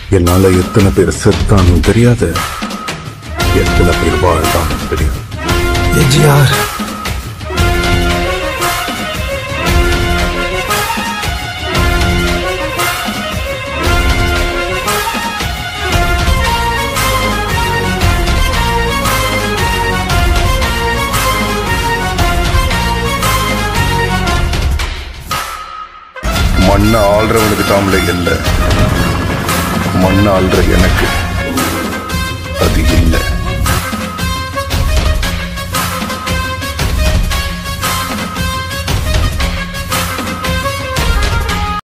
என்னால எத்தனை பேர் செத்தானும் தெரியாது எத்தனை பேர் வாழ்ந்தானும் தெரியாது எஜிஆர் மண்ணை ஆள்றவனுக்கு தாமலை இல்லை மண்ணை ஆள்ற எனக்கு